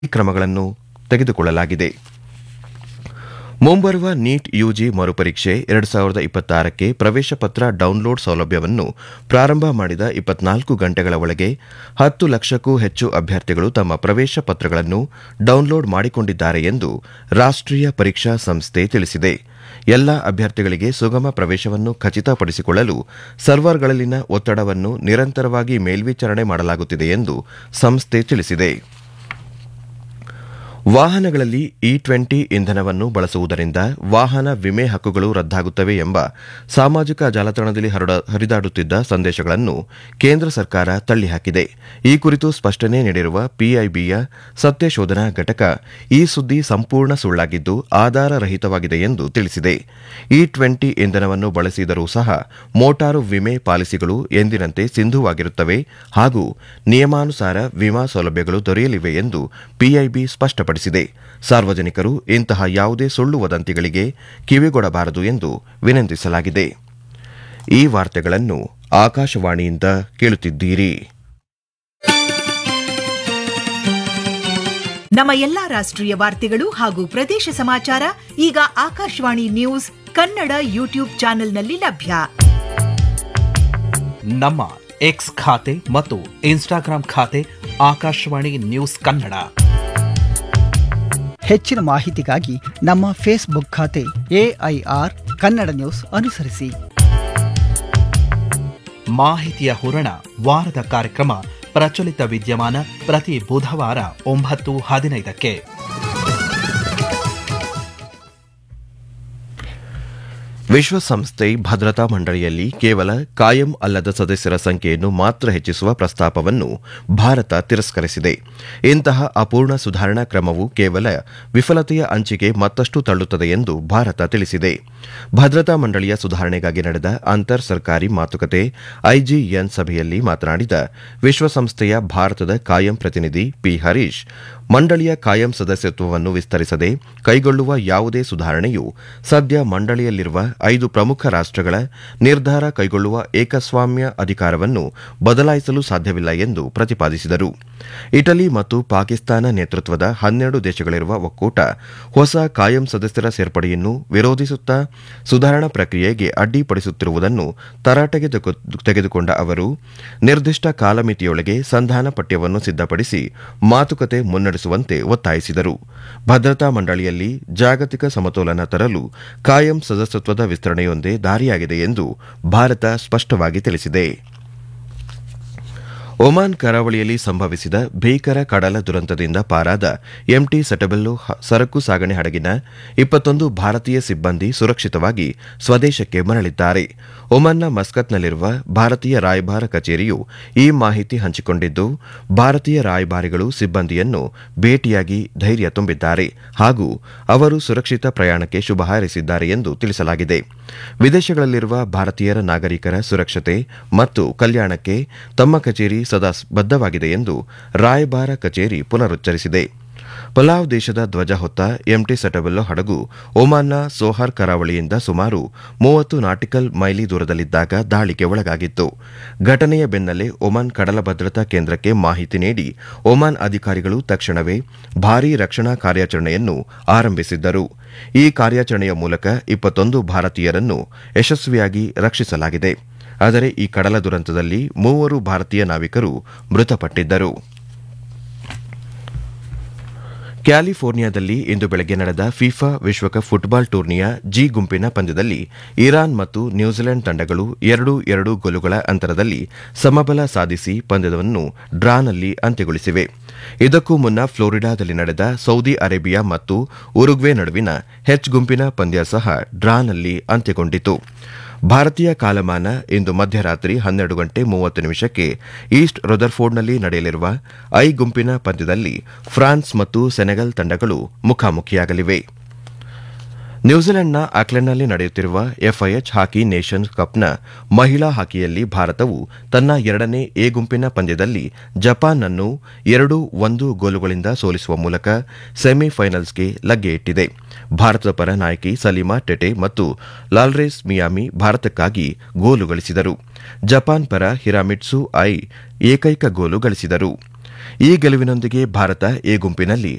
ಕ್ರಮಗಳನ್ನು ತೆಗೆದುಕೊಳ್ಳಲಾಗಿದೆ ಮುಂಬರುವ ನೀಟ್ ಯುಜಿ ಮರುಪರೀಕ್ಷೆ ಎರಡು ಸಾವಿರದ ಇಪ್ಪತ್ತಾರಕ್ಕೆ ಪ್ರವೇಶ ಪತ್ರ ಡೌನ್ಲೋಡ್ ಸೌಲಭ್ಯವನ್ನು ಪ್ರಾರಂಭ ಮಾಡಿದ ಇಪ್ಪತ್ನಾಲ್ಕು ಗಂಟೆಗಳ ಒಳಗೆ ಹತ್ತು ಲಕ್ಷಕ್ಕೂ ಹೆಚ್ಚು ಅಭ್ಯರ್ಥಿಗಳು ತಮ್ಮ ಪ್ರವೇಶ ಪತ್ರಗಳನ್ನು ಡೌನ್ಲೋಡ್ ಮಾಡಿಕೊಂಡಿದ್ದಾರೆ ಎಂದು ರಾಷ್ಟೀಯ ಪರೀಕ್ಷಾ ಸಂಸ್ಥೆ ತಿಳಿಸಿದೆ ಎಲ್ಲ ಅಭ್ಯರ್ಥಿಗಳಿಗೆ ಸುಗಮ ಪ್ರವೇಶವನ್ನು ಖಚಿತಪಡಿಸಿಕೊಳ್ಳಲು ಸರ್ವರ್ಗಳಲ್ಲಿನ ಒತ್ತಡವನ್ನು ನಿರಂತರವಾಗಿ ಮೇಲ್ವಿಚಾರಣೆ ಮಾಡಲಾಗುತ್ತಿದೆ ಎಂದು ಸಂಸ್ಥೆ ತಿಳಿಸಿದೆ ವಾಹನಗಳಲ್ಲಿ ಇ ಟ್ವೆಂಟಿ ಇಂಧನವನ್ನು ಬಳಸುವುದರಿಂದ ವಾಹನ ವಿಮೆ ಹಕ್ಕುಗಳು ರದ್ದಾಗುತ್ತವೆ ಎಂಬ ಸಾಮಾಜಿಕ ಜಾಲತಾಣದಲ್ಲಿ ಹರಿದಾಡುತ್ತಿದ್ದ ಸಂದೇಶಗಳನ್ನು ಕೇಂದ್ರ ಸರ್ಕಾರ ತಳ್ಳಿಹಾಕಿದೆ ಈ ಕುರಿತು ಸ್ಪಷ್ಟನೆ ನೀಡಿರುವ ಪಿಐಬಿಯ ಸತ್ಯಶೋಧನಾ ಘಟಕ ಈ ಸುದ್ದಿ ಸಂಪೂರ್ಣ ಸುಳ್ಳಾಗಿದ್ದು ಆಧಾರರಹಿತವಾಗಿದೆ ಎಂದು ತಿಳಿಸಿದೆ ಇ ಟ್ವೆಂಟಿ ಇಂಧನವನ್ನು ಬಳಸಿದರೂ ಸಹ ಮೋಟಾರು ವಿಮೆ ಪಾಲಿಸಿಗಳು ಎಂದಿನಂತೆ ಸಿಂಧುವಾಗಿರುತ್ತವೆ ಹಾಗೂ ನಿಯಮಾನುಸಾರ ವಿಮಾ ಸೌಲಭ್ಯಗಳು ದೊರೆಯಲಿವೆ ಎಂದು ಪಿಐಬಿ ಸ್ಪಷ್ಟಪಡಿಸಿದೆ ಸಾರ್ವಜನಿಕರು ಇಂತಹ ಯಾವುದೇ ಸುಳ್ಳು ವದಂತಿಗಳಿಗೆ ಕಿವಿಗೊಡಬಾರದು ಎಂದು ವಿನಂತಿಸಲಾಗಿದೆ ಈ ವಾರ್ತೆಗಳನ್ನು ಆಕಾಶವಾಣಿಯಿಂದ ಕೇಳುತ್ತಿದ್ದೀರಿ ನಮ್ಮ ಎಲ್ಲಾ ರಾಷ್ಟ್ರೀಯ ವಾರ್ತೆಗಳು ಹಾಗೂ ಪ್ರದೇಶ ಸಮಾಚಾರ ಈಗ ಆಕಾಶವಾಣಿ ನ್ಯೂಸ್ ಕನ್ನಡ ಯೂಟ್ಯೂಬ್ ಚಾನೆಲ್ನಲ್ಲಿ ಲಭ್ಯ ನಮ್ಮ ಎಕ್ಸ್ ಖಾತೆ ಮತ್ತು ಇನ್ಸ್ಟಾಗ್ರಾಂ ಖಾತೆ ಆಕಾಶವಾಣಿ ನ್ಯೂಸ್ ಕನ್ನಡ ಹೆಚ್ಚಿನ ಮಾಹಿತಿಗಾಗಿ ನಮ್ಮ ಫೇಸ್ಬುಕ್ ಖಾತೆ ಎಐಆರ್ ಕನ್ನಡ ನ್ಯೂಸ್ ಅನುಸರಿಸಿ ಮಾಹಿತಿಯ ಹೂರಣ ವಾರದ ಕಾರ್ಯಕ್ರಮ ಪ್ರಚಲಿತ ವಿದ್ಯಮಾನ ಪ್ರತಿ ಬುಧವಾರ ಒಂಬತ್ತು ಹದಿನೈದಕ್ಕೆ ವಿಶ್ವಸಂಸ್ಥೆ ಭದ್ರತಾ ಮಂಡಳಿಯಲ್ಲಿ ಕೇವಲ ಕಾಯಂ ಅಲ್ಲದ ಸದಸ್ಯರ ಸಂಖ್ಯೆಯನ್ನು ಮಾತ್ರ ಹೆಚ್ಚಿಸುವ ಪ್ರಸ್ತಾಪವನ್ನು ಭಾರತ ತಿರಸ್ಕರಿಸಿದೆ ಇಂತಹ ಅಪೂರ್ಣ ಸುಧಾರಣಾ ಕ್ರಮವು ಕೇವಲ ವಿಫಲತೆಯ ಅಂಚಿಗೆ ಮತ್ತಷ್ಟು ತಳ್ಳುತ್ತದೆ ಎಂದು ಭಾರತ ತಿಳಿಸಿದೆ ಭದ್ರತಾ ಮಂಡಳಿಯ ಸುಧಾರಣೆಗಾಗಿ ನಡೆದ ಅಂತರ್ ಸರ್ಕಾರಿ ಮಾತುಕತೆ ಐಜಿಎನ್ ಸಭೆಯಲ್ಲಿ ಮಾತನಾಡಿದ ವಿಶ್ವಸಂಸ್ಥೆಯ ಭಾರತದ ಕಾಯಂ ಪ್ರತಿನಿಧಿ ಪಿ ಹರೀಶ್ ಮಂಡಳಿಯ ಕಾಯಂ ಸದಸ್ಯತ್ವವನ್ನು ವಿಸ್ತರಿಸದೆ ಕೈಗೊಳ್ಳುವ ಯಾವುದೇ ಸುಧಾರಣೆಯು ಸದ್ಯ ಮಂಡಳಿಯಲ್ಲಿರುವ ಐದು ಪ್ರಮುಖ ರಾಷ್ಟಗಳ ನಿರ್ಧಾರ ಕೈಗೊಳ್ಳುವ ಏಕಸ್ವಾಮ್ಯ ಅಧಿಕಾರವನ್ನು ಬದಲಾಯಿಸಲು ಸಾಧ್ಯವಿಲ್ಲ ಎಂದು ಪ್ರತಿಪಾದಿಸಿದರು ಇಟಲಿ ಮತ್ತು ಪಾಕಿಸ್ತಾನ ನೇತೃತ್ವದ ಹನ್ನೆರಡು ದೇಶಗಳಿರುವ ಒಕ್ಕೂಟ ಹೊಸ ಕಾಯಂ ಸದಸ್ಯರ ಸೇರ್ಪಡೆಯನ್ನು ವಿರೋಧಿಸುತ್ತಾ ಸುಧಾರಣಾ ಪ್ರಕ್ರಿಯೆಗೆ ಅಡ್ಡಿಪಡಿಸುತ್ತಿರುವುದನ್ನು ತರಾಟೆಗೆ ತೆಗೆದುಕೊಂಡ ಅವರು ನಿರ್ದಿಷ್ಟ ಕಾಲಮಿತಿಯೊಳಗೆ ಸಂಧಾನ ಪಠ್ಯವನ್ನು ಸಿದ್ದಪಡಿಸಿ ಮಾತುಕತೆ ಮುನ್ನಡೆಸುವಂತೆ ಒತ್ತಾಯಿಸಿದರು ಭದ್ರತಾ ಮಂಡಳಿಯಲ್ಲಿ ಜಾಗತಿಕ ಸಮತೋಲನ ತರಲು ಕಾಯಂ ಸದಸ್ಯತ್ವದ ವಿಸ್ತರಣೆಯೊಂದೇ ದಾರಿಯಾಗಿದೆ ಎಂದು ಭಾರತ ಸ್ಪಷ್ಟವಾಗಿ ತಿಳಿಸಿದೆ ಒಮಾನ್ ಕರಾವಳಿಯಲ್ಲಿ ಸಂಭವಿಸಿದ ಭೀಕರ ಕಡಲ ದುರಂತದಿಂದ ಪಾರಾದ ಎಂಟಿ ಸೆಟಬೆಲ್ಲೋ ಸರಕು ಸಾಗಣೆ ಹಡಗಿನ ಇಪ್ಪತ್ತೊಂದು ಭಾರತೀಯ ಸಿಬ್ಬಂದಿ ಸುರಕ್ಷಿತವಾಗಿ ಸ್ವದೇಶಕ್ಕೆ ಮರಳಿದ್ದಾರೆ ಒಮಾನ್ನ ಮಸ್ಕತ್ನಲ್ಲಿರುವ ಭಾರತೀಯ ರಾಯಭಾರ ಕಚೇರಿಯು ಈ ಮಾಹಿತಿ ಹಂಚಿಕೊಂಡಿದ್ದು ಭಾರತೀಯ ರಾಯಭಾರಿಗಳು ಸಿಬ್ಬಂದಿಯನ್ನು ಭೇಟಿಯಾಗಿ ಧೈರ್ಯ ತುಂಬಿದ್ದಾರೆ ಹಾಗೂ ಅವರು ಸುರಕ್ಷಿತ ಪ್ರಯಾಣಕ್ಕೆ ಶುಭ ಹಾರೈಸಿದ್ದಾರೆ ಎಂದು ತಿಳಿಸಲಾಗಿದೆ ವಿದೇಶಗಳಲ್ಲಿರುವ ಭಾರತೀಯರ ನಾಗರಿಕರ ಸುರಕ್ಷತೆ ಮತ್ತು ಕಲ್ಯಾಣಕ್ಕೆ ತಮ್ಮ ಕಚೇರಿ ಸದಾ ಬದ್ಧವಾಗಿದೆ ಎಂದು ರಾಯಭಾರ ಕಚೇರಿ ಪುನರುಚ್ಚರಿಸಿದೆ ಪಲಾವ್ ದೇಶದ ಧ್ವಜ ಹೊತ್ತ ಎಂಟಿ ಸೆಟಬೆಲ್ಲೋ ಹಡಗು ಒಮಾನ್ನ ಸೋಹಾರ್ ಕರಾವಳಿಯಿಂದ ಸುಮಾರು ಮೂವತ್ತು ನಾಟಿಕಲ್ ಮೈಲಿ ದೂರದಲ್ಲಿದ್ದಾಗ ದಾಳಿಗೆ ಒಳಗಾಗಿತ್ತು ಘಟನೆಯ ಬೆನ್ನಲ್ಲೇ ಒಮಾನ್ ಕಡಲ ಭದ್ರತಾ ಕೇಂದ್ರಕ್ಕೆ ಮಾಹಿತಿ ನೀಡಿ ಒಮಾನ್ ಅಧಿಕಾರಿಗಳು ತಕ್ಷಣವೇ ಭಾರೀ ರಕ್ಷಣಾ ಕಾರ್ಯಾಚರಣೆಯನ್ನು ಆರಂಭಿಸಿದ್ದರು ಈ ಕಾರ್ಯಾಚರಣೆಯ ಮೂಲಕ ಇಪ್ಪತ್ತೊಂದು ಭಾರತೀಯರನ್ನು ಯಶಸ್ವಿಯಾಗಿ ರಕ್ಷಿಸಲಾಗಿದೆ ಆದರೆ ಈ ಕಡಲ ದುರಂತದಲ್ಲಿ ಮೂವರು ಭಾರತೀಯ ನಾವಿಕರು ಮೃತಪಟ್ಟಿದ್ದರು ಕ್ಯಾಲಿಫೋರ್ನಿಯಾದಲ್ಲಿ ಇಂದು ಬೆಳಗ್ಗೆ ನಡೆದ ಫಿಫಾ ವಿಶ್ವಕಪ್ ಫುಟ್ಬಾಲ್ ಟೂರ್ನಿಯ ಜಿ ಗುಂಪಿನ ಪಂದ್ಯದಲ್ಲಿ ಇರಾನ್ ಮತ್ತು ನ್ಯೂಜಿಲೆಂಡ್ ತಂಡಗಳು ಎರಡು ಎರಡು ಗೋಲುಗಳ ಅಂತರದಲ್ಲಿ ಸಮಬಲ ಸಾಧಿಸಿ ಪಂದ್ಯವನ್ನು ಡ್ರಾನಲ್ಲಿ ಅಂತ್ಯಗೊಳಿಸಿವೆ ಇದಕ್ಕೂ ಮುನ್ನ ಫ್ಲೋರಿಡಾದಲ್ಲಿ ನಡೆದ ಸೌದಿ ಅರೇಬಿಯಾ ಮತ್ತು ಉರುಗ್ವೆ ನಡುವಿನ ಹೆಚ್ ಗುಂಪಿನ ಪಂದ್ಯ ಸಹ ಡ್ರಾನಲ್ಲಿ ಅಂತ್ಯಗೊಂಡಿತು ಭಾರತೀಯ ಕಾಲಮಾನ ಇಂದು ಮಧ್ಯರಾತ್ರಿ ಹನ್ನೆರಡು ಗಂಟೆ ಮೂವತ್ತು ನಿಮಿಷಕ್ಕೆ ಈಸ್ಟ್ ರೊದರ್ಫೋರ್ಡ್ನಲ್ಲಿ ನಡೆಯಲಿರುವ ಐ ಗುಂಪಿನ ಪಂದ್ಯದಲ್ಲಿ ಫ್ರಾನ್ಸ್ ಮತ್ತು ಸೆನೆಗಲ್ ತಂಡಗಳು ಮುಖಾಮುಖಿಯಾಗಲಿವೆ ನ್ಯೂಜಿಲೆಂಡ್ನ ಆಕ್ಲೆಂಡ್ನಲ್ಲಿ ನಡೆಯುತ್ತಿರುವ ಎಫ್ಐಎಚ್ ಹಾಕಿ ನೇಷನ್ಸ್ ಕಪ್ನ ಮಹಿಳಾ ಹಾಕಿಯಲ್ಲಿ ಭಾರತವು ತನ್ನ ಎರಡನೇ ಎ ಗುಂಪಿನ ಪಂದ್ಯದಲ್ಲಿ ಜಪಾನ್ ಅನ್ನು ಎರಡು ಒಂದು ಗೋಲುಗಳಿಂದ ಸೋಲಿಸುವ ಮೂಲಕ ಸೆಮಿಫೈನಲ್ಸ್ಗೆ ಲಗ್ಗೆ ಇಟ್ಟಿದೆ ಭಾರತದ ಪರ ನಾಯಕಿ ಸಲೀಮಾ ಟೆಟೆ ಮತ್ತು ಲಾಲ್ರೇಸ್ ಮಿಯಾಮಿ ಭಾರತಕ್ಕಾಗಿ ಗೋಲು ಗಳಿಸಿದರು ಜಪಾನ್ ಪರ ಹಿರಾಮಿಟ್ಸು ಐ ಏಕೈಕ ಗೋಲು ಗಳಿಸಿದರು ಈ ಗೆಲುವಿನೊಂದಿಗೆ ಭಾರತ ಎ ಗುಂಪಿನಲ್ಲಿ